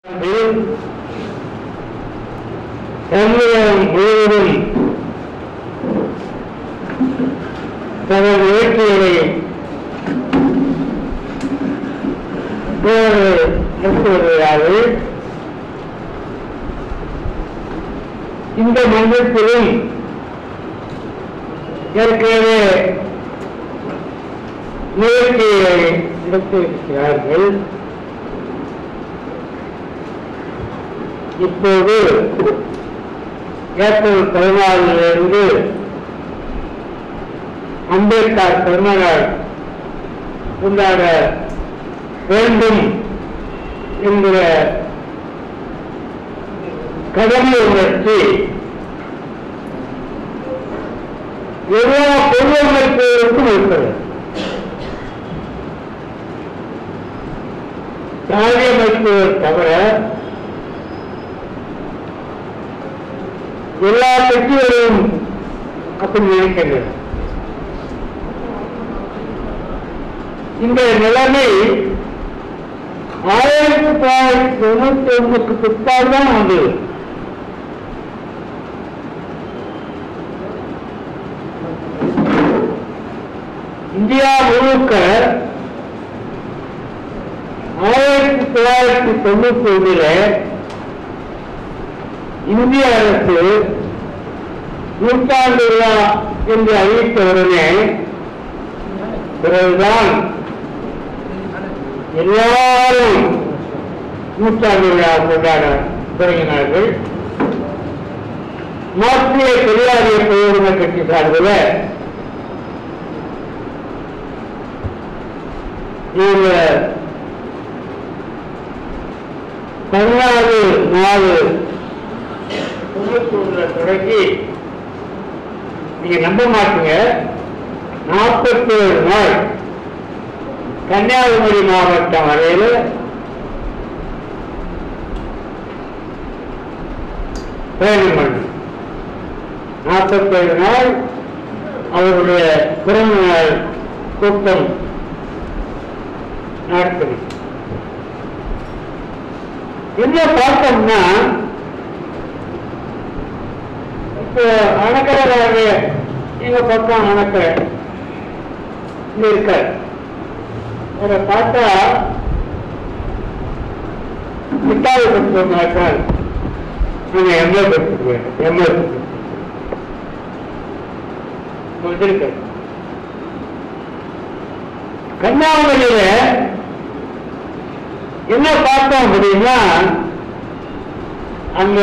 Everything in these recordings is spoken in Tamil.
தமிழகம் முழுவதும் தனது வேட்கைகளை நடத்தி வருகிறார்கள் இந்த மன்றத்திலும் ஏற்கனவே நிகழ்ச்சியை நடத்தியிருக்கிறார்கள் இப்போது ஏப்ரல் பதினாலிலிருந்து அம்பேத்கர் பிறந்தநாள் கொண்டாட வேண்டும் என்கிற கடமை உணர்ச்சி எல்லா பொது அமைப்புகளுக்கும் இருக்கிறது சாதி அமைப்புகள் தவிர எல்லா கட்சிகளும் அப்படி நினைக்கின்றன இந்த நிலைமை ஆயிரத்தி தொள்ளாயிரத்தி தொண்ணூத்தி ஒன்பதுக்கு பிற்பாடு தான் வந்தது இந்தியா முழுக்க ஆயிரத்தி தொள்ளாயிரத்தி தொண்ணூத்தி ஒன்றில் இந்திய அரசு நூற்றாண்டு விழா என்று அறிவித்த உடனே பிறகுதான் எல்லாரும் நூற்றாண்டு விழா கொண்டாட தொடங்கினார்கள் மார்க்சிய பெரியாரிய பிரயோஜன கட்சி சார்பில் இவங்க பதினாறு நாலு தொண்ணூத்தி ஒண்ணுல தொடங்கி நீங்க நம்ப மாட்டீங்க நாற்பத்தி ஏழு நாள் கன்னியாகுமரி மாவட்டம் வரையில் பயணம் பண்ணு நாற்பத்தேழு நாள் அவருடைய பிறந்த நாள் கூட்டம் நடத்தணும் என்ன பார்த்தோம்னா இப்போ அணக்கராக எங்க பக்கம் அணக்கரை இங்க இருக்க அவரை பார்த்தா மிட்டாய் கொடுத்தோம்னாக்கால் நாங்க எம்ஏ கொடுத்துருவேன் எம்ஏ வந்திருக்க கன்னியாகுமரியில என்ன பார்த்தோம் அப்படின்னா அங்க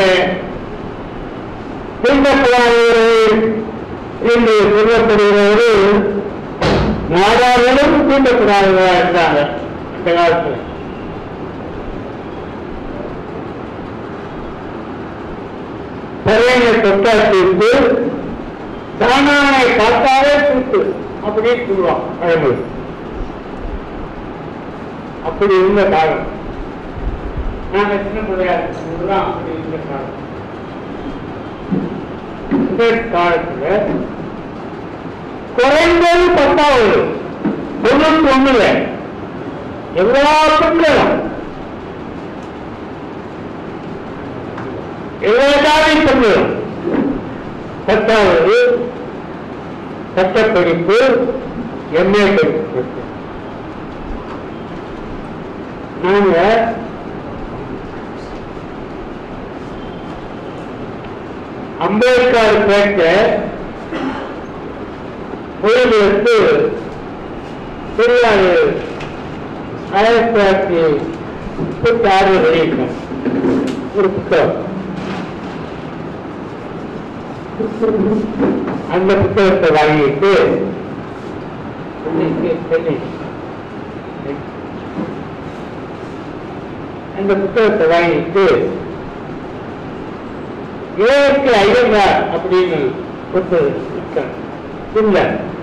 தீண்டக்கூடாதவர்கள் என்று சொல்லப்படுகிறவர்கள் நாடாளும் தீண்டக்கூடாதவர்களா இருந்தாங்க அந்த காலத்துல பறையனை தொட்டா தீர்ப்பு தானானை காத்தாலே தீர்ப்பு அப்படின்னு சொல்லுவான் பழமொழி அப்படி இருந்த காலம் நாங்க சின்ன பிள்ளையா இருக்கும்போதுதான் அப்படி இருந்த காலம் இந்த காலத்துல குறைந்தது பத்தாவது தொண்ணூத்தி ஒண்ணுல எல்லா பெண்களும் எல்லா ஜாதி பெண்களும் பத்தாவது சட்டப்படிப்பு எம்ஏ படிப்பு நாங்க அம்பேத்கர் பேட்ட கோயிலுக்கு பெரியார் ஆயிரத்தி தொள்ளாயிரத்தி முப்பத்தி ஆறு வெளியிட்டார் ஒரு புத்தகம் அந்த புத்தகத்தை வாங்கிட்டு இன்னைக்கு சென்னை அந்த புத்தகத்தை வாங்கிட்டு ஏழு ஐயங்கார் அப்படின்னு ஒருத்தர் இருக்கார் இல்ல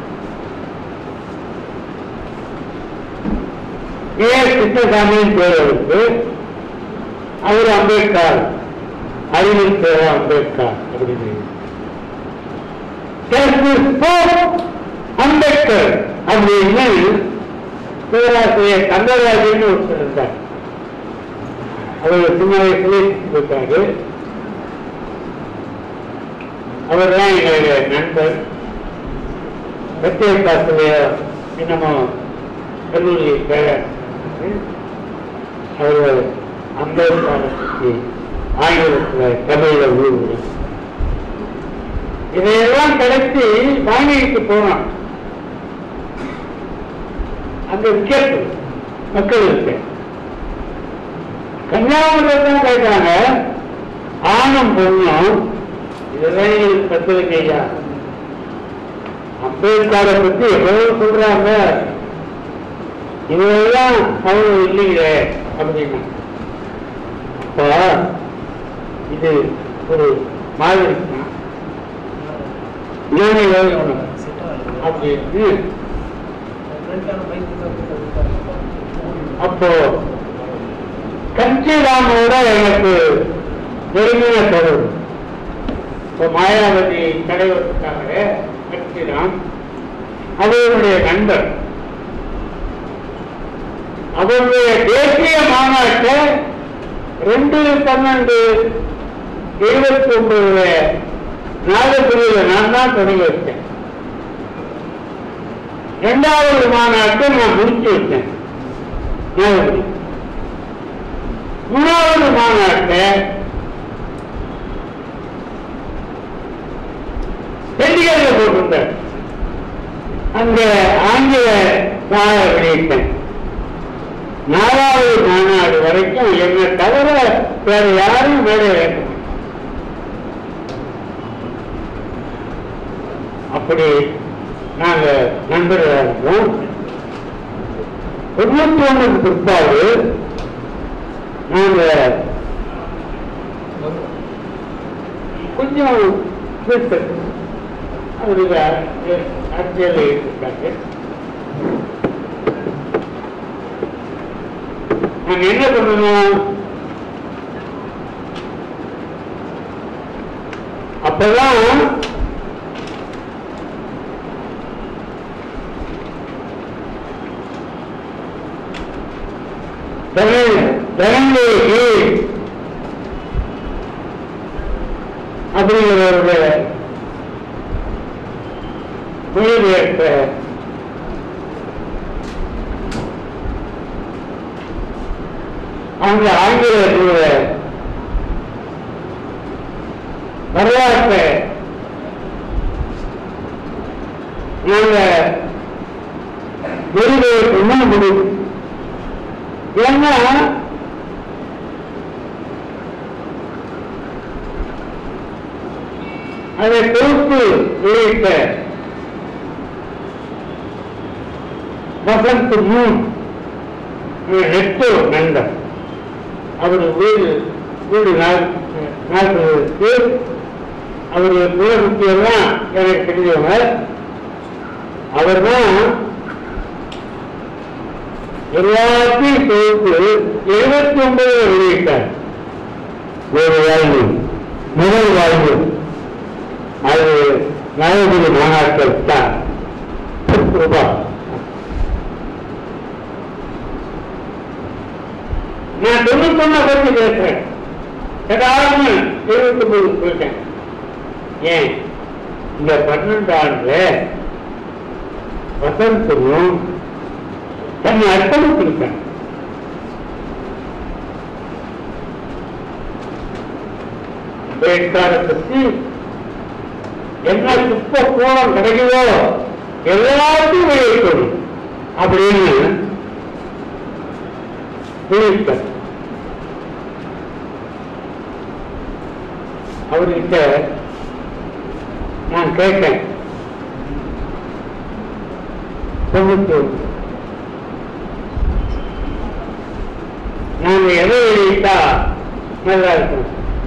ஏ கிருஷ்ணசாமியின் பேர் அவருக்கு அவர் அம்பேத்கர் அறிவியல் பேர் அம்பேத்கர் அப்படின்னு Justice for அம்பேத்கர் அப்படின்னு பேராசிரியர் கந்தராஜன் ஒருத்தர் இருந்தார் அவர் சின்ன வயசுலேயே போயிட்டாரு அவர் தான் எங்களுடைய நண்பர் பிரத்யேக ஆசிரியர் இன்னமும் கல்லூரி பேரர் அவர் அம்பேத்கரை பற்றி ஆங்கிலத்தில் தமிழில் ஊர் இதையெல்லாம் கிடைச்சி வாங்கிட்டு போனோம் அங்க விற்கிறது மக்கள் இருக்கு கன்னியாகுமரியில் தான் கேட்டாங்க ஆணும் பொண்ணும் இதெல்லாம் எங்களுக்கு பத்திரிக்கை ஐயா அம்பேத்கரை பத்தி எவ்வளவு சொல்றாங்க இதெல்லாம் அவங்க இல்லைங்களே அப்படின்னா அப்ப இது ஒரு மாதிரி தான். ஞான யோகம் அப்படின்னு அப்போ கஞ்சிராமோட எனக்கு நெருங்கின தொடர்பு இப்போ மாயாவதி தலைவருக்காக கட்சிராம் அவருடைய நண்பர் அவருடைய தேசிய மாநாட்டை ரெண்டு பன்னெண்டு இருபத்தி ஒன்பதுல நாகபுரியில நான் தான் தொடங்கி வச்சேன் இரண்டாவது மாநாட்டை நான் முடிச்சு வச்சேன் நாகபுரி மூணாவது மாநாட்டை செடிகளில் போட்டிருந்தார் அங்க ஆங்கில நாள வெளியிட்டேன் நாலாவது மாநாடு வரைக்கும் என்னை தவிர வேற யாரும் மேலே வேண்டும் அப்படி நாங்க நண்பர்களாக இருந்தோம் தொண்ணூத்தி ஒண்ணுக்கு பிற்பாடு நாங்க கொஞ்சம் விட்டு அவருக்கு அரசியல் இருக்காங்க நாங்க என்ன பண்ணணும் அப்பதான் ஜனங்களுக்கு அப்படிங்கிற ஒரு மொழிபெயர்த்த அவங்க ஆங்கிலத்தில் வரலாற்றை நாங்க மொழிபெயர்ப்பு முடியும் ஏன்னா அதை தொகுத்து வெளியிட்ட வசந்த் மூன் நெட்டோ நண்பர் அவர் வீடு வீடு நாற்பது அவர் மிக முக்கியம்தான் எனக்கு தெரிஞ்சவங்க அவர் தான் எல்லாத்தையும் தொகுத்து எழுபத்தி ஒன்பது வெளியிட்டார் ஒரு வாழ்வு முதல் வாழ்வு அது நவகிரி மாநாட்டில் தான் ரூபாய் நான் தொண்ணூத்தொன்னு பத்தி பேசுறேன் ஏதாவது இருபத்தி மூணு சொல்லிட்டேன் ஏன் இந்த பன்னெண்டு ஆண்டுல வசந்தமும் தன்னை அர்ப்பணித்திருக்கேன் அம்பேத்கரை பத்தி என்ன துப்ப கோலம் கிடைக்குதோ எல்லாத்தையும் வெளியிட்டணும் அப்படின்னு வெளியிட்டார் அவர்கிட்ட நான் கேட்டேன் தொண்ணூத்தி ஒன்று நாங்க எதை வெளியிட்டா நல்லா இருக்கும்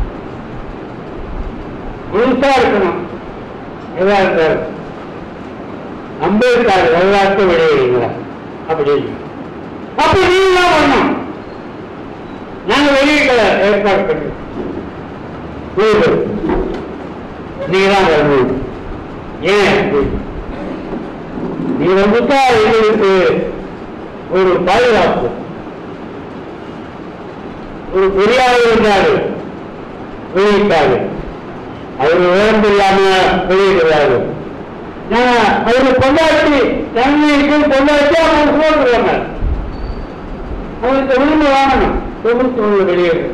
முழுசா இருக்கணும் எதா இருந்தாலும் அம்பேத்கர் வரலாற்று வெளியிடுங்களா அப்படின்னு அப்ப நீங்க தான் பண்ணணும் நாங்க வெளியிட்ட ஏற்பாடு பண்ணி புரியுது நீங்க தான் வரணும் ஏன் அப்படின்னு. நீ வந்துட்டா எங்களுக்கு ஒரு பாதுகாப்பு ஒரு பெரியார் இருந்தாரு வெளியிட்டாரு அவர் உயர்ந்து இல்லாம வெளியிடுறாரு நான் அவரு கொண்டாட்டி தன்மைக்கு கொண்டாட்டி அவங்க சொல்றாங்க அவருக்கு உரிமை வாங்கணும் தொண்ணூத்தி ஒண்ணு வெளியேறு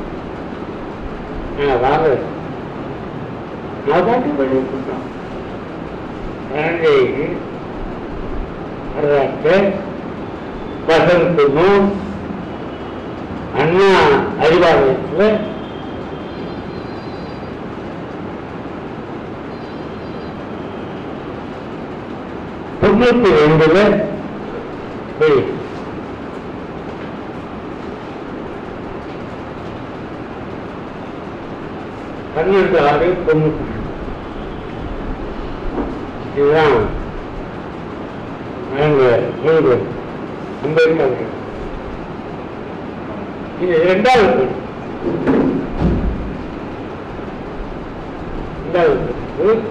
நான் வாங்க நான் பாட்டு வெளியிட்டோம் குழந்தைக்கு வர்றாங்க வசந்தமும் அண்ணா அறிவாலயத்தில் தொண்ணூத்தி ரெண்டுல போய் பன்னெண்டு ஆறு தொண்ணூத்தி ரெண்டு. இதுதான் நாங்க மூன்று அம்பேத்கர் இது இரண்டாவது பெண். இரண்டாவது பெண்.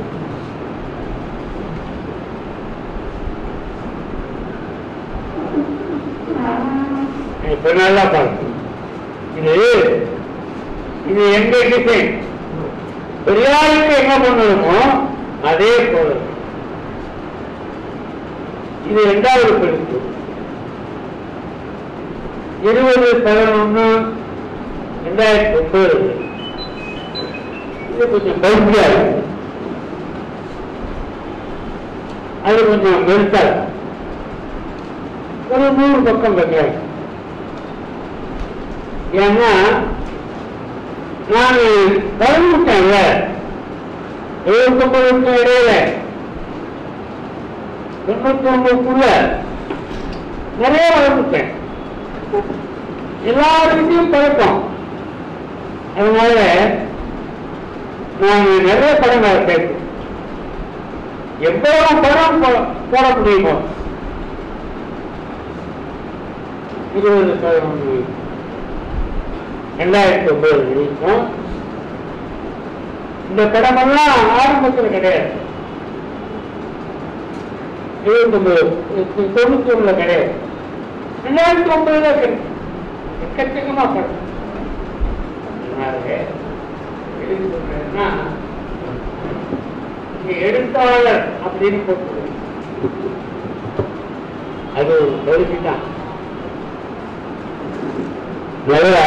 இப்ப நல்லா பாருங்க இது இது எங்க டிசைன் பெரியாருக்கு என்ன பண்ணணுமோ அதே போல இது இரண்டாவது படிப்பு இருபது பதினொன்னு ரெண்டாயிரத்தி ஒன்பது இது கொஞ்சம் பைக்கியா இருக்கு அது கொஞ்சம் பெருசா இருக்கு. ஒரு நூறு பக்கம் வைக்கிறாங்க ஏன்னா நான் வளர்ந்துட்டேன்ல எழுபத்தொன்பதுக்கு இடையில தொண்ணூத்தி ஒன்பதுக்குள்ள நிறைய வளர்ந்துட்டேன் எல்லாருக்கிட்டையும் பழக்கம் அதனால நான் நிறைய படம் வளர்த்தேன் எவ்வளவு படம் போ- போட முடியுமோ இருபது பதினொன்று ரெண்டாயிரத்தி ஒன்பது வரைக்கும் இந்த படமெல்லாம் ஆரம்பத்தில் கிடையாது இருபத்தொன்பது தொண்ணூத்தி ஒண்ணுல கிடையாது ரெண்டாயிரத்தி ஒன்பதுல எக்கச்சக்கமா படம் அதனால எதுக்கு சொல்றேன்னா இங்க எழுத்தாளர் அப்படின்னு போட்டு அது ஒரு பகுதி தான் நல்லா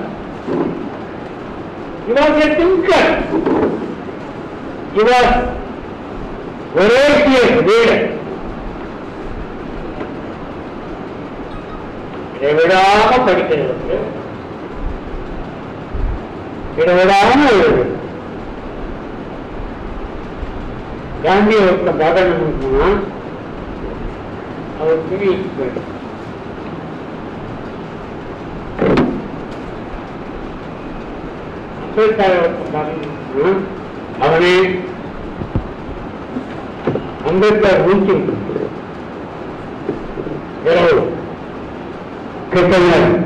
he was a thinker. He was voracious reader. இடைவிடாம படிக்கிறவருக்கு இடைவிடாம எழுது காந்தி ஒருத்த பாடணும் போனா அவர் பிரிவு அம்பேத்கர் ஒருத்த பாடணும் போனா அவனே அம்பேத்கர் மூச்சு இரவு கெட்டவர்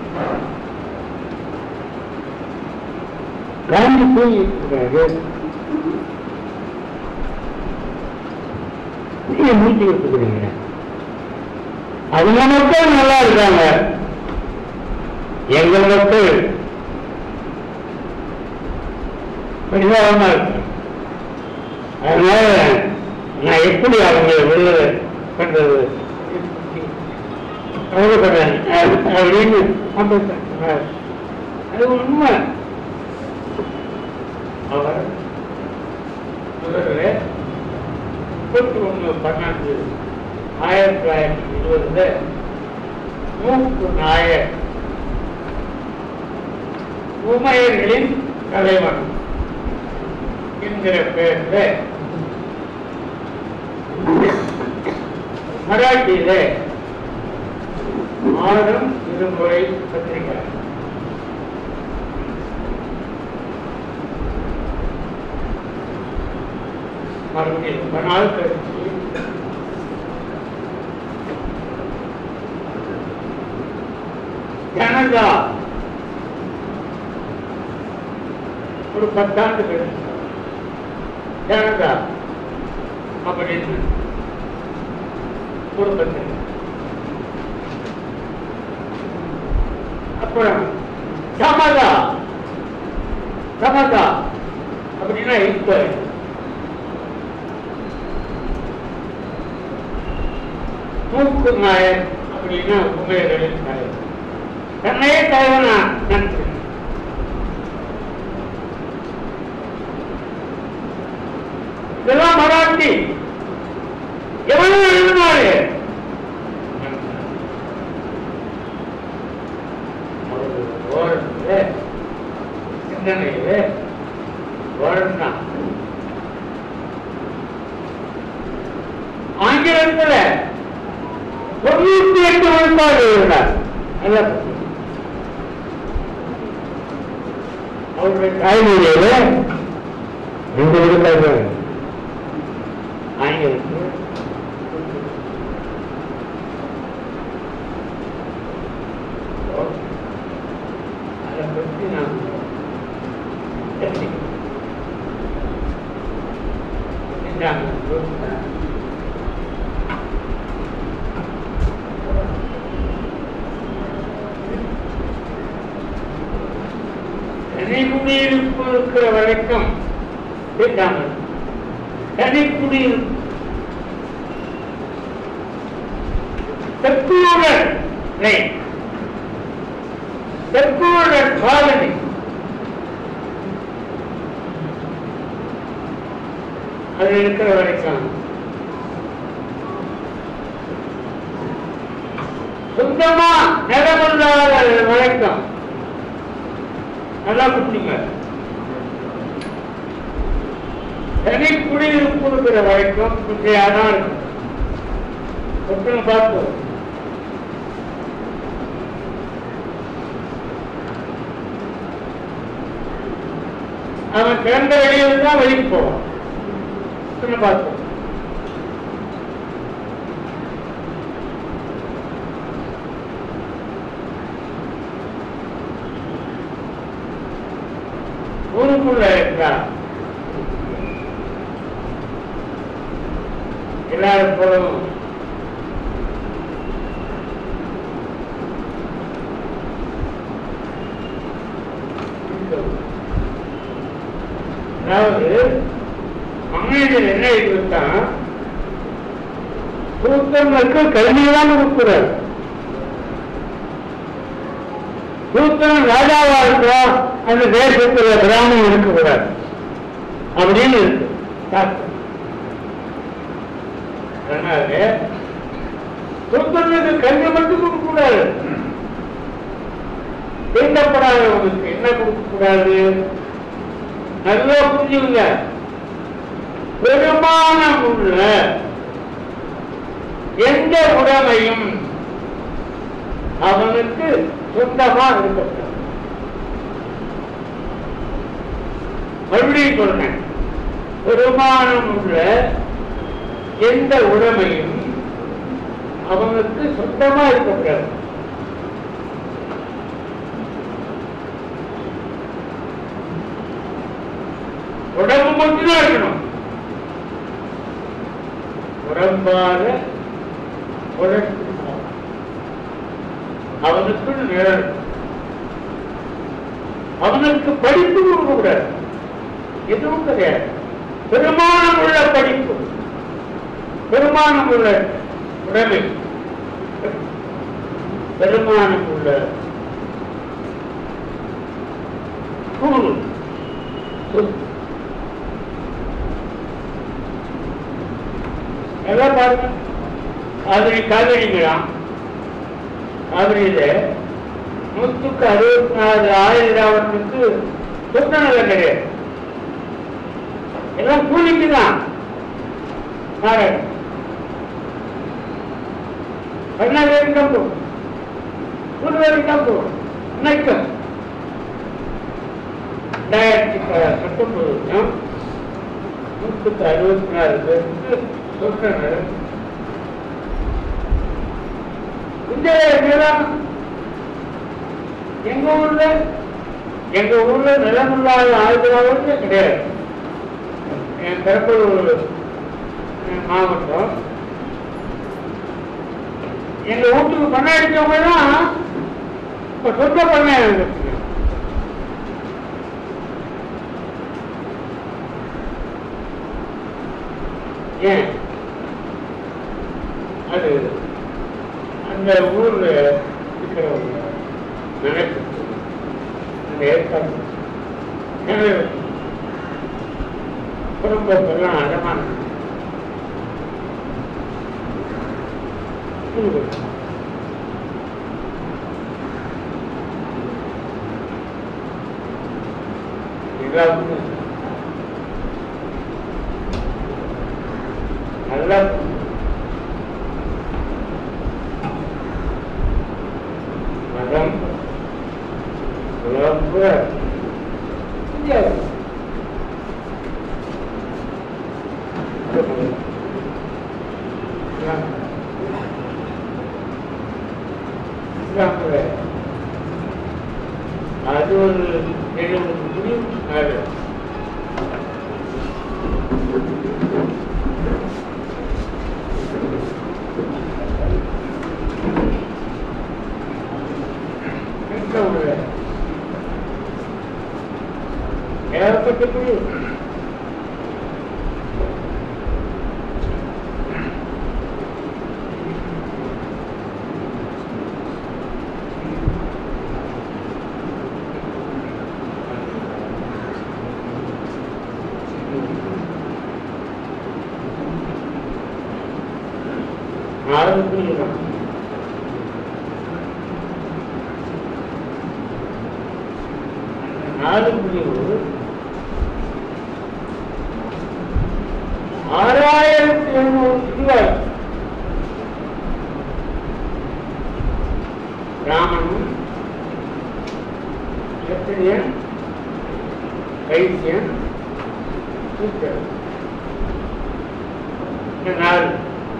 காந்தி தூங்கிட்டு நீங்க மூச்சு கொடுத்துக்கிறீங்க அவங்க மக்கள் நல்லா இருக்காங்க எங்கள் மக்கள் பரிதாபமா இருக்கு அதனால நான் எப்படி அவங்க விடுதலை பண்றது கவலைப்படுறேன் அப்படின்னு அம்பேத்கர் சொன்னார். அது உண்மை அவர் முதல்ல முப்பத்தி ஒண்ணு பன்னெண்டு ஆயிரத்தி தொள்ளாயிரத்தி இருபதுல மூக்கு நாயர் உமையர்களின் தலைவன் என்கிற பெயர்ல மராட்டியில மாதம் இருமுறை பத்திரிகை மறுபடியும் ரொம்ப நாள் கழிச்சு ஜனதா ஒரு பத்தாண்டு கழிச்சு ஜனதா அப்படின்னு ஒரு பத்திரிகை அப்புறம் சமதா சமதா அப்படின்னா ஈக்குவல் மூக்கு நாயர் அப்படின்னா உண்மைகளின் நாயர் தன்னையே தலைவனா நன்றி இதெல்லாம் மராட்டி எவ்வளவு எழுதினாரு ஓரத்துல சிந்தனையில ஓரம்தான் ஆங்கிலத்துல தொண்ணூத்தி எட்டு விழுக்காடு இருந்தார் நல்ல அவருடைய தாய்மொழியில ரெண்டு விழுக்காடு ஆங்கிலத்தில் அதை பற்றி நான் தெரிஞ்சுக்கிறேன். இந்தாங்க, யோசிக்கிறேன். தனிக்குடியிருப்பு இருக்கிற வரைக்கும் கேட்டாங்க தனிக்குடியிருப்பு செக்குலர் செக்குலர் காலனி அது இருக்கிற வரைக்கும் சொந்தமா நிலமில்லாத வரைக்கும் நல்லா குடிங்க தனி குடியிருப்பு இருக்கிற வரைக்கும் இப்படியாதான் இருக்கும் ஒருத்தனை பார்ப்போம் அவன் திறந்த வெளியில் தான் வெளிக்கு போவான் ஒருத்தனை பார்ப்போம் ஊருக்குள்ள இருக்கா எல்லாரும் போலவும் அதாவது மகளிர் என்ன இருந்தா சூத்தங்களுக்கு கல்வியெல்லாம் கொடுக்கிறார் சூத்திரன் ராஜாவா இருக்கிறோம் அந்த தேசத்துல பிராமணன் இருக்கக்கூடாது அப்படின்னு இருக்கு சாஸ்திரம். அதனால சூத்திரனுக்கு கல்வி மட்டும் கொடுக்கக்கூடாது தீண்டப்படாதவங்களுக்கு என்ன கொடுக்கக்கூடாது நல்லா புரிஞ்சுங்க பெருமானம் உள்ள எந்த உடைமையும் அவனுக்கு சொந்தமா இருக்கக்கூடாது மறுபடியும் சொல்றேன் பெருமானம் உள்ள எந்த உடைமையும் அவனுக்கு சொந்தமா இருக்கக்கூடாது உடம்பு மட்டும்தான் இருக்கணும் உடம்பாத உடம்பு அவனுக்கு நிழல் அவனுக்கு படிப்பு கொடுக்கக்கூடாது எதுவும் கிடையாது பெருமானம் உள்ள படிப்பு பெருமானம் உள்ள உடைமை பெருமானம் உள்ள கூறு சொல். எல்லாம் பாருங்க காவிரி காவிரிங்கிறான் காவிரியில நூற்றுக்கு அறுபத்தி நாலு ஆயிரத்துக்கு சொந்த நிலம் கிடையாது எல்லாம் கூலிக்கு தான் நாராயணன் பதினாறு கம்பு கூடுதல் கம்பு இன்னைக்கும் ரெண்டாயிரத்தி பத்தொன்பது நூற்றுக்கு அறுபத்தி நாலு பேருக்கு சொந்த நிலம் இந்த நிலம் எங்க ஊர்ல எங்க ஊர்ல நிலம் இல்லாத ஆயுதவாவது கிடையாது என் பெரம்பலூர் அஹ், மாவட்டம் எங்க வீட்டுக்கு பண்ணை அடிச்சவங்க தான் இப்ப சொந்த பண்ணை வச்சிருக்காங்க. ஏன் அது அந்த ஊர்ல இருக்கிறவங்க நினைச்சு அந்த ஏற்பாடு எனவே குடும்பத்தெல்லாம் அடமான எல்லாருக்கும் நல்லா மதம் குழம்பு இந்தியாவு இஸ்லாமில் அது ஒரு எழுபது முடிவு நாடு ஏகப்பட்ட முடிவு நாலு புரியுது நாலு புரிவு ஆறாயிரத்தி எழுநூறு ரூபாய் ராமனும் லட்சணியன் வைத்தியன் சூத்திரன் இந்த நாலு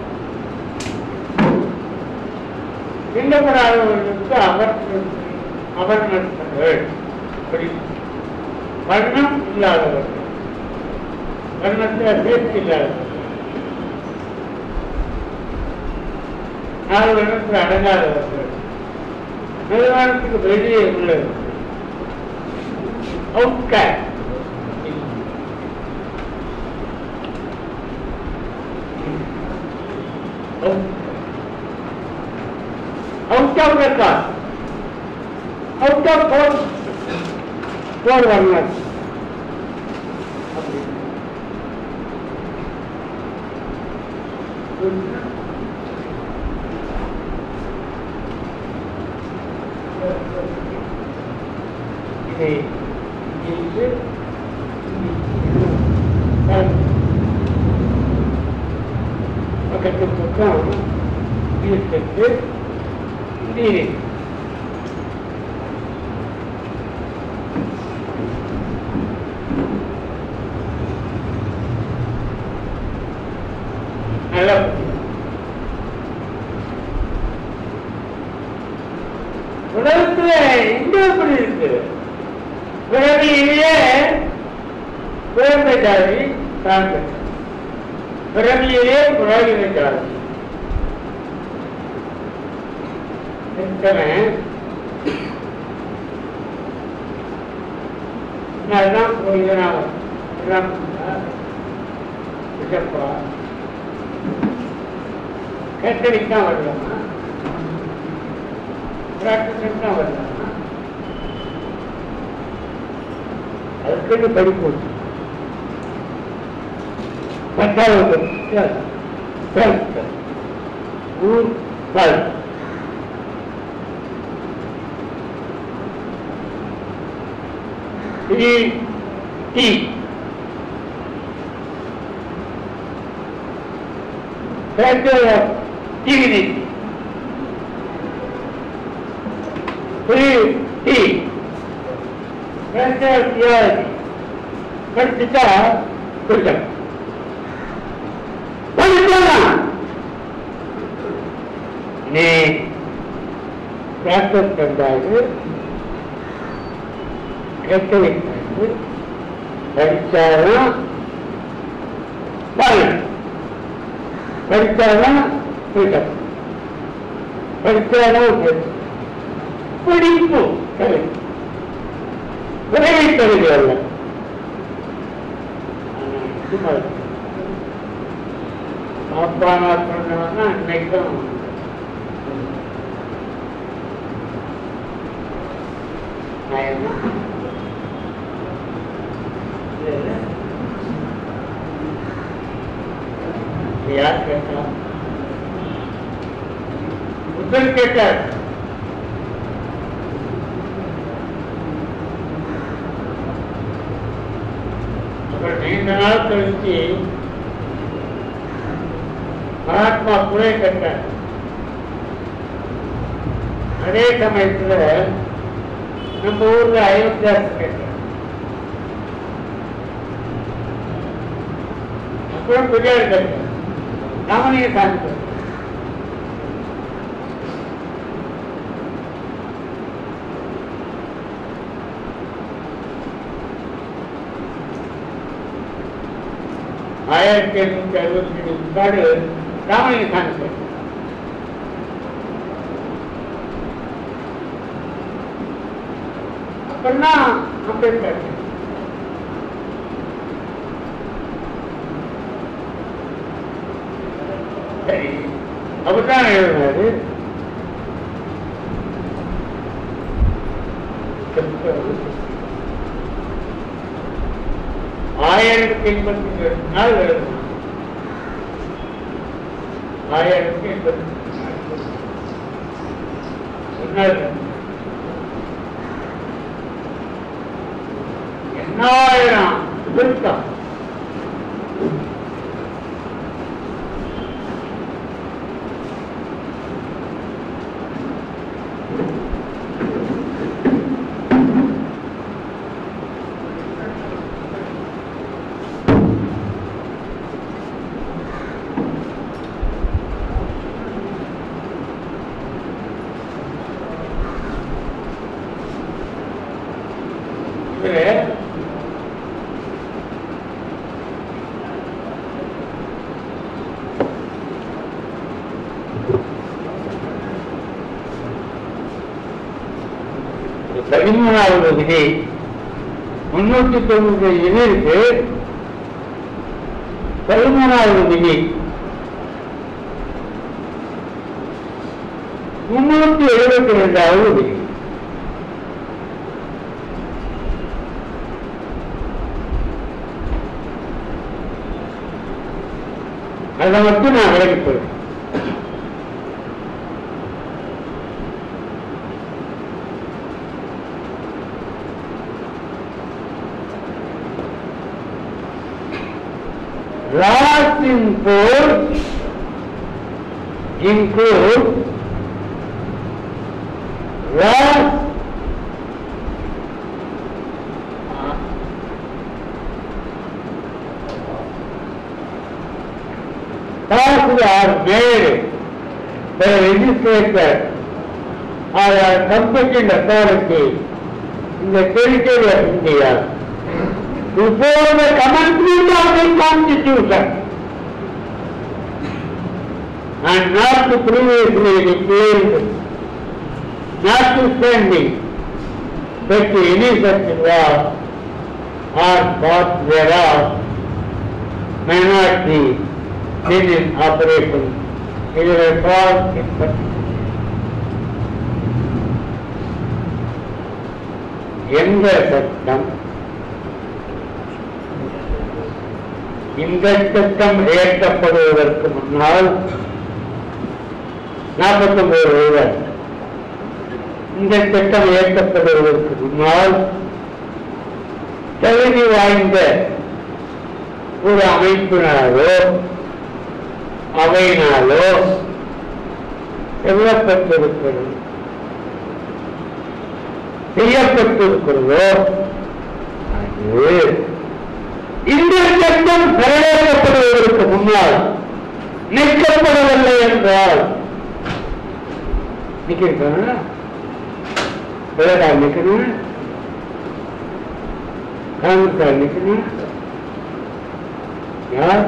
திண்டப்படாதவர்களுக்கு அவர் அவர்கள் அப்படி வண்ணம் இல்லாதவர்கள் வண்ணத்தில் சேர்த்து இல்லாதவர்கள் நாலு வருடத்தில் அடங்காதவர்கள் நிறுவனத்துக்கு வெளியே உள்ளவர்கள் outcast out of record, out of four, four வருணர் இதை இன்று பக்கத்து பக்கம் இருக்கிறது நீர் நல்லா உலகத்துல எங்க எப்படி இருக்கு பிறவியிலேயே குழந்தை ஜாதி சார்ந்த பிறவியிலே புரோகித ஜாதி எத்தனை அதுதான் புரோகிதனாகும் எல்லாம் பிஷப்பா கேத்தலிக் தான் வரலாமா பிராக்டிசன் தான் வரலாமா அதுக்குன்னு படிப்பு உண்டு. பத்தாவது டுவெல்த் ஊர் twelfth T T Factor of divinity. Three T Factor of theology. படிச்சுட்டா புரியும் படிக்கலாம் நீ பிராக்டிஸ் பண்றாரு கேத்தலிக் வந்து படிச்சாதான் பலன் படிச்சாதான் ஃப்ரீடம் படிச்சாதான் freedom. படிப்பு கல்வி விரைவை கல்வி அல்ல ஆனா, சும்மா இருக்கு. அப்பா நான் சொன்னவன்னா இன்னைக்கு தான் நான் என்ன இது யார் கேட்டா புத்தர் கேட்டார் அப்புறம் நீண்ட நாள் கழிச்சு மகாத்மா புரை கட்டார் அதே சமயத்துல நம்ம ஊர்ல அயோத்தியாசு கேட்டார் அப்புறம் பெரியார் கேட்டார் ராமலிங்க சாமி கேட்டார் ஆயிரத்தி எண்ணூத்தி அறுபத்தி ஏழு முன்னாடி ராமலிங்க சாமி கேட்டார் அப்புறம் அம்பேத்கர் சரி அவர் தான் எழுதினாரு ஆயிரத்தி எண்பத்தி ரெண்டு நாள் எழுதினார் ஆயிரத்தி எண்பத்தி ரெண்டு நாள் சொன்னார் எண்ணாயிரம் திருத்தம் இதுல பதிமூணாவது விதி முன்னூத்தி தொண்ணூத்தி இது இருக்கு பதிமூணாவது விதி முன்னூத்தி எழுபத்தி ரெண்டாவது விதி அதை மட்டும் நான் விலகி போயிடுறேன் Laws in force include laws laws are made by a legislator or a competent authority in the territory of India before the commencement of the constitution and not to previously declared notwithstanding that any such law or part thereof may not be then in operation it is a cause in எந்த சட்டம் இந்த சட்டம் இயற்றப்படுவதற்கு முன்னால் நாற்பத்தி ஒன்பது ரூபாய் இந்த சட்டம் இயற்றப்படுவதற்கு முன்னால் தகுதி வாய்ந்த ஒரு அமைப்பினாலோ அவையினாலோ எழுதப்பட்டிருக்கிறது செய்யப்பட்டிருக்கிறதோ அது இந்த சட்டம் நிறைவேற்றப்படுவதற்கு முன்னால் நிற்கப்படவில்லை என்றால் நிக்கிறேன் நிக்கணும் காங்கிரஸ் நிக்கணும் யார்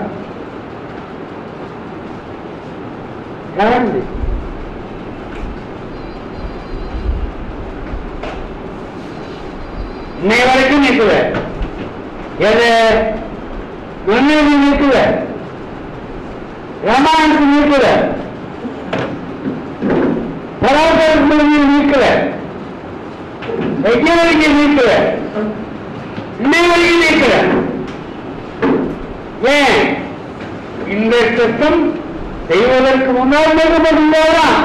காந்தி இன்னை வரைக்கும் நிற்கல எது மன்னர்கள் நிற்கல ராமாயணத்தை நீக்கல பராபரத்தை நீக்கல வைத்தியவழிக்கு நீக்கல இன்னைக்கு நீக்கல ஏன் இந்த சட்டம் செய்வதற்கு முன்னால் நீக்கப்பட்டுள்ளதான்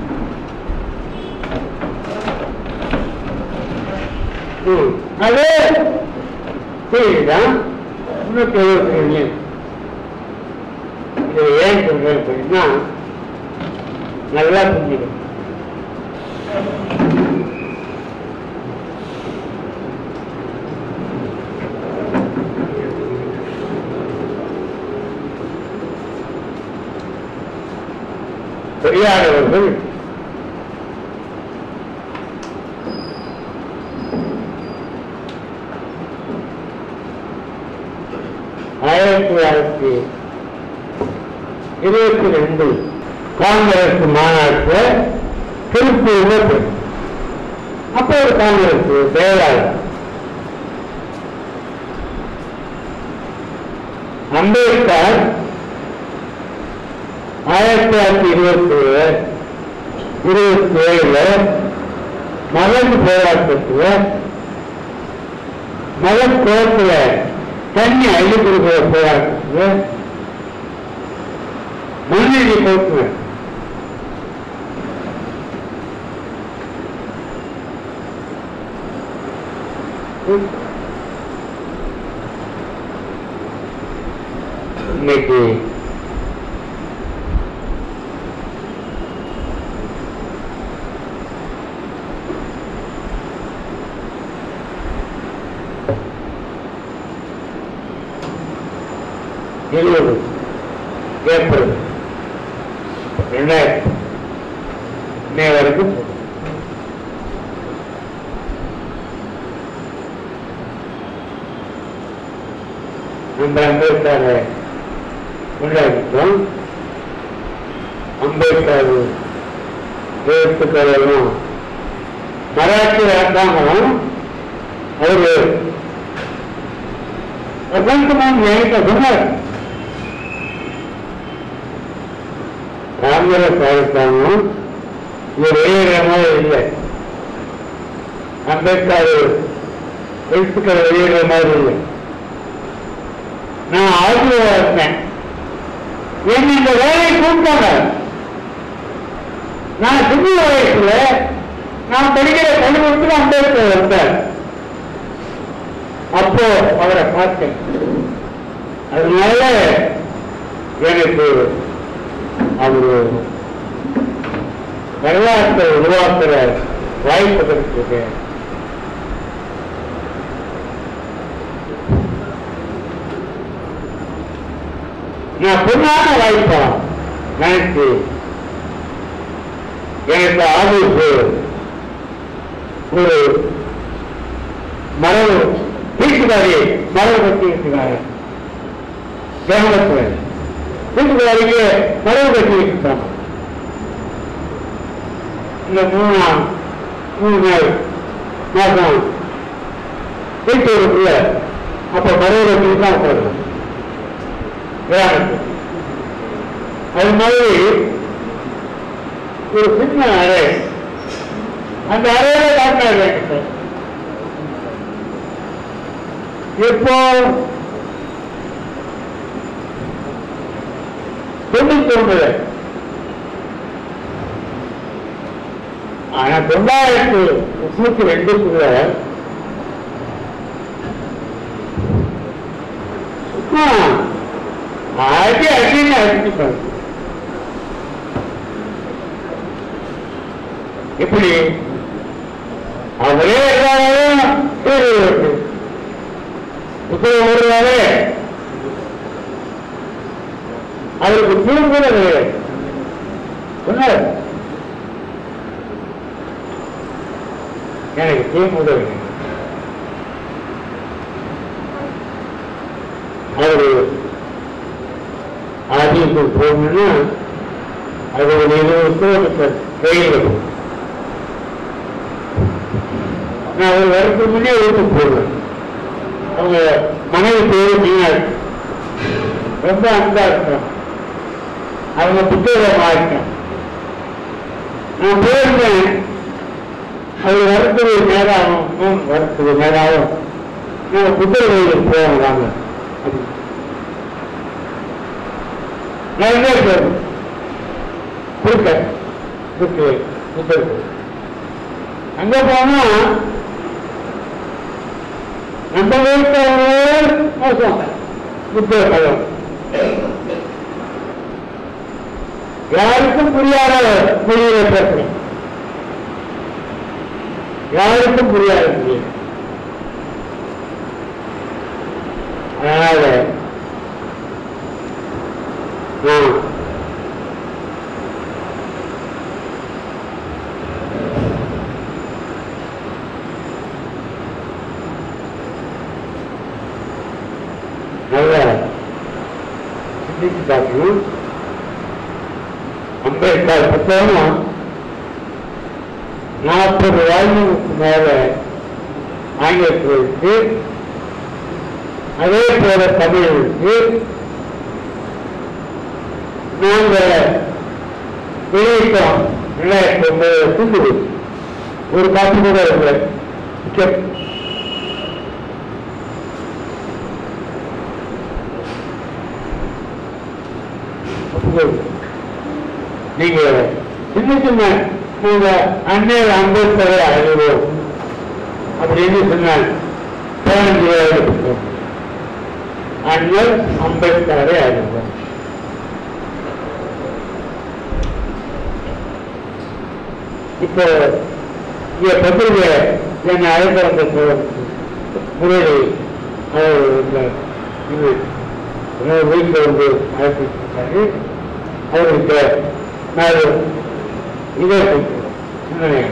அது சரிதான் முன்னூத்தி எழுபத்தி ஏழு இதை ஏன் சொல்றேன் அப்படின்னா நல்லா புரிஞ்சுக்கணும் பெரியாரவர்கள் ஆயிரத்தி தொள்ளாயிரத்தி இருபத்தி ரெண்டு காங்கிரஸ் மாநாட்டில் திருப்பூர்ல அப்போ ஒரு காங்கிரஸ் செயலாளர் அம்பேத்கர் ஆயிரத்தி தொள்ளாயிரத்தி இருபத்தி இருபத்தி ஏழுல மகன் போராட்டத்துல மகன் குளத்துல தண்ணி அள்ளி கொடுக்கிற போராட்டத்துல முன்னணி போட்டு இன்னைக்கு இருபது ஏப்ரல் ரெண்டாயிரத்தி மே வரைக்கும் நம்ம அம்பேத்கரை கொண்டாடிட்டோம் அம்பேத்கர் எழுத்துக்கள் எல்லாம் மராட்டி அரசாங்கம் அவரு பிரபஞ்சமான் என்கிட்ட சொன்னார் காங்கிரஸ் அரசாங்கம் இது வெளியிடுற மாதிரி இல்லை அம்பேத்கர் எழுத்துக்களை வெளியிடுற மாதிரி இல்லை நான் ஆர்வம் இருந்தேன் என்ன இந்த வேலையை கூப்பிட்டாங்க நான் சின்ன வயசுல நான் படிக்கிற பள்ளிக்கூடத்துல அம்பேத்கர் வந்தார் அப்போ அவரை பார்த்தேன் அதனால எனக்கு அவரு வரலாற்றை உருவாக்குற வாய்ப்பு கிடைச்சது நான் பொண்ணான வாய்ப்பா நினைச்சு எனக்கு ஆதரவு ஒரு மரபு வீட்டுக்காரி மரபு கட்டி இருக்கிறாரு கிராமத்தில் வீட்டுக்காரிக்கு மரபு கட்டி வச்சுட்டாங்க இந்த மூணு நாள் மூணு நாள் மாதம் வீட்டு ஒரு பிள்ளை அப்ப மரபு கட்டி தான் போடுறோம் கிராமத்தில் அது மாதிரி ஒரு சின்ன அறை அந்த அறையில டாக்டர் வேண்டிட்டேன் இப்போ தொண்ணூத்தி ஒன்பது ஆனா தொள்ளாயிரத்தி முப்பத்தி ரெண்டுக்குள்ள சும்மா அடி அடின்னு அடிச்சுப்பாங்க எப்படி அவரே எல்லாரும் தேர்வு உத்தரவு வருவாரே அவருக்கு தீர்வு கூட கிடையாது சொன்னார் எனக்கு தீர்வு கூட கிடையாது அவரு ஆதிக்கு போகணும்னா அது ஒரு இருபது கிலோமீட்டர் வெயில் இருக்கும் நான் அவர் வரதுக்கு முன்னே வீட்டுக்கு போடுவேன் அவங்க மனைவி பேரு மீனாட்சி ரொம்ப அன்பா இருக்காங்க அவங்க புத்தகம் மாறிட்டோம் நான் போயிருந்தேன் அது வரத்துக்கு நேரம் ஆகும் ம், வரத்துக்கு நேரம் ஆகும் நான் புத்தக கோயிலுக்கு போவோம் வாங்க அப்படி. நான் என்ன போறேன் கொடுக்க புக்கு புத்தக கோயில் அங்க போனா நம்ம வீட்டில் மோசம் புத்தக பழம் யாருக்கும் புரியாத மொழியில பேசுறேன் யாருக்கும் புரியாத மொழி அதனால நான் நல்ல சிந்திச்சு பார்க்கணும் அம்பேத்கர் புத்தகம் நாற்பது வால்யூமுக்கு மேல ஆங்கிலத்தில் இருக்கு அதே போல தமிழ் இருக்கு நாங்க வெளியிட்டோம் ரெண்டாயிரத்தி ஒன்பது துண்டு ஒரு காப்பி கூட இல்லை சரி. ஒப்புக்கொள்ளுங்க. நீங்க சின்ன சின்ன நீங்க அண்ணல் அம்பேத்கரை அழுவோம் அப்படின்னு சொன்னாங்க பதினஞ்சு வயது புத்தகம். அண்ணல் அம்பேத்கரை அழுவோம் இப்போ இங்க பத்திரிகை என்னை அழைக்க வந்த போ- முரளி அவர் இந்த இது இன்னொரு வீட்டில் வந்து அழைச்சிருக்காரு அவருக்கு நான் இதே கொடுக்கிறேன். சிந்தனை.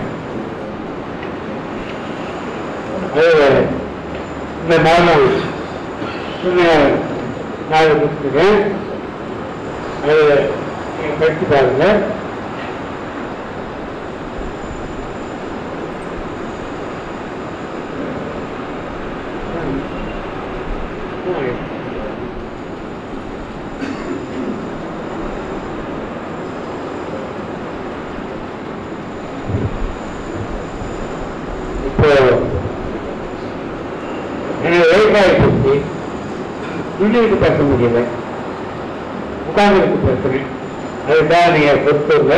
அது இந்த மாதம் சின்ன நான் கொடுத்துருக்கேன் அது நீங்க படிச்சு பாருங்க இப்போ எனக்கு வயசாகி போச்சு இன்னைக்கு பேச முடியல உட்கார்ந்துருக்கு பேசுறேன் அதுக்காக நீங்க பொறுத்தவங்க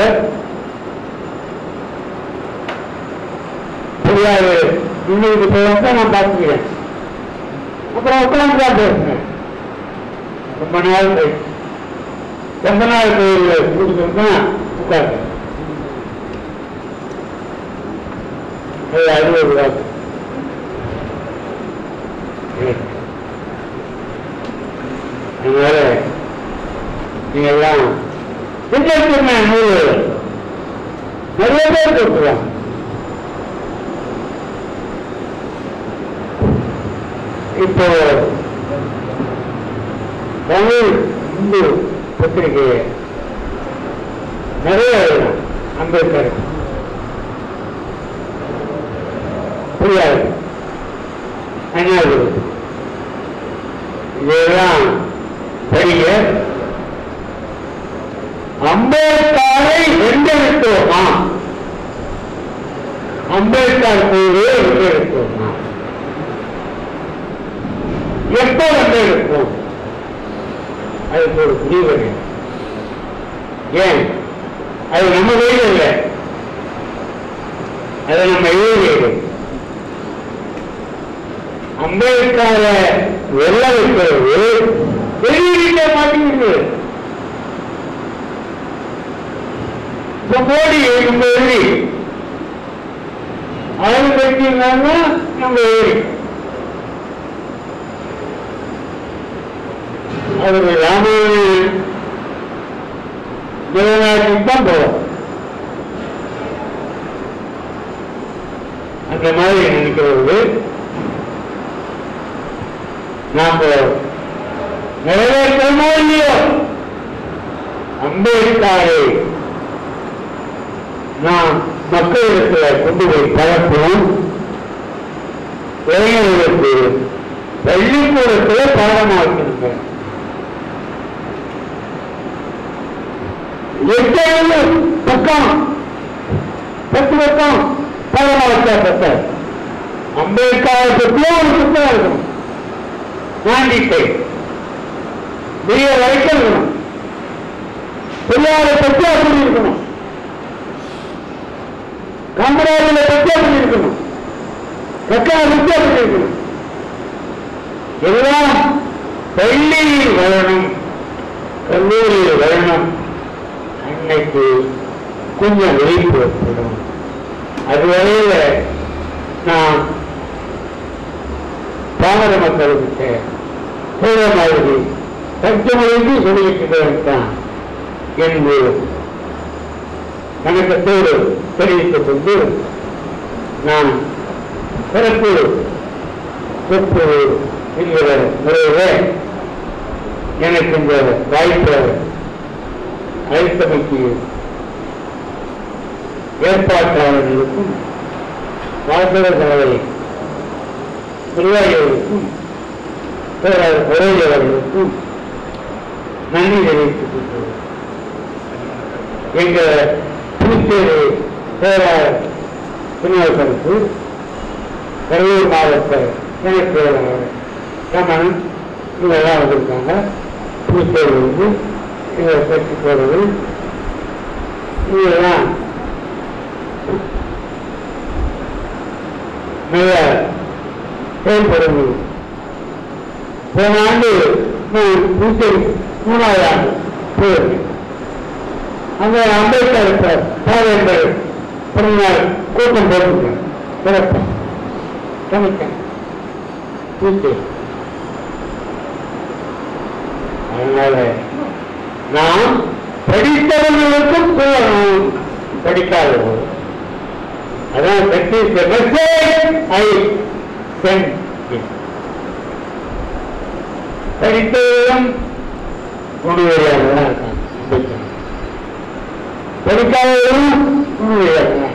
புரியாது இன்னைக்கு போய் நான் பார்த்துக்கிறேன் அப்புறம் உட்கார்ந்து தான் பேசுறேன் ரொம்ப நாள் கழிச்சு. ரொம்ப நாள் கோயில் கொடுத்துருந்தா உட்கார்ந்து அது அறுபது வாக்கு அதனால நீங்க எல்லாம் சின்ன நூல் நிறைய பேர் கொடுக்கலாம் இப்போ தமிழ் இந்து பத்திரிகை நிறைய எழுதலாம் அம்பேத்கர் புரியாது அண்ணாது இதெல்லாம் படிக்க அம்பேத்கரை வென்றெடுத்தோமா அம்பேத்கர் கூறு வென்றெடுத்தோமா எப்போ வென்றெடுப்போம் அதுக்கு ஒரு முடிவு வேணும். ஏன் அது நம்ம கையில் இல்லை அதை நம்ம எழுதியது அம்பேத்கர வெள்ள வைக்கிறது வெளியிட மாட்டேங்குது இப்ப மோடி நம்ம எழுதி அளவு கட்டினாங்க நம்ம எழுதி அவர் ராமாயண நிலநாட்டுக்கு தான் போவோம் அந்த மாதிரி நினைக்கிறது நாம நிறைவேற்றமோ இல்லையோ அம்பேத்கரை நாம் மக்களிடத்துல கொண்டு போய் பழப்போம் இளைஞர்களுக்கு பள்ளிக்கூடத்துல பாடமாக்கணுங்க எத்தனை பக்கம் பத்து பக்கம் பலமா வச்சா பத்தார் அம்பேத்கர் பற்றியும் ஒரு புத்தகம் இருக்கணும் நாண்டிட்டை பெரிய வரைக்கும் இருக்கணும் பெரியாரை பற்றி அப்படி இருக்கணும் காமராஜரை பற்றி அப்படி இருக்கணும் கக்காரை பற்றி அப்படி இருக்கணும் எல்லாம் பள்ளியில் வரணும் கல்லூரியில் வரணும் அன்னைக்கு கொஞ்சம் விழிப்பு ஏற்படும் அதுவரையில நான் பாமர மக்களுக்கு சொல்ற மாதிரி சட்டமொழிக்கு சொல்லிட்டு தான் என்று வணக்கத்தோடு தெரிவித்துக் கொண்டு நான் சிறப்பு சொத்து என்கிற முறையில் எனக்கு இந்த வாய்ப்பை அழைத்தமைக்கு ஏற்பாட்டாளர்களுக்கும் வாசக தலைவரை நிர்வாகிகளுக்கும் உரையாளர்களுக்கும் நன்றி தெரிவித்துக் கொள்கிறேன் எங்க புதுச்சேரி பேராளர் விநியோகருக்கு கடலூர் மாவட்ட இணைப் பேராளர் ரமணன் இவங்கெல்லாம் வந்திருக்காங்க புதுச்சேரியிலிருந்து இதை கட்சி போறது இதெல்லாம் மிக செயல்படுவது போன ஆண்டு நான் புதுச்சேரி மூணாவது ஆண்டு போயிருக்கேன் அந்த அம்பேத்கர் பாவேந்தர் பிறந்தநாள் கூட்டம் போட்டிருக்கேன் சிறப்பு சமைக்கேன் புதுச்சேரி அதனால நாம் படித்தவர்களுக்கும் சொல்லணும் படிக்காதவர்கள் அதான் practice the message I send him. படித்தவர்களும் உணவுடையாக தான் இருக்காங்க அம்பேத்கர். படிக்காதவர்களும் உணவுடையாக தான்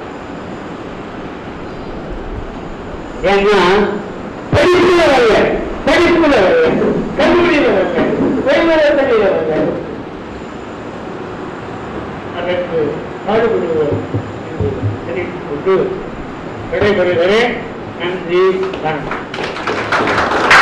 ஏன்னா படிப்புல வரல படிப்புல வரல கல்லூரியில வரல வேலையில வரல அதற்கு பாடுபடுவோம் என்று தெரிவித்துக் கொண்டு விடைபெறுகிறேன் நன்றி வணக்கம்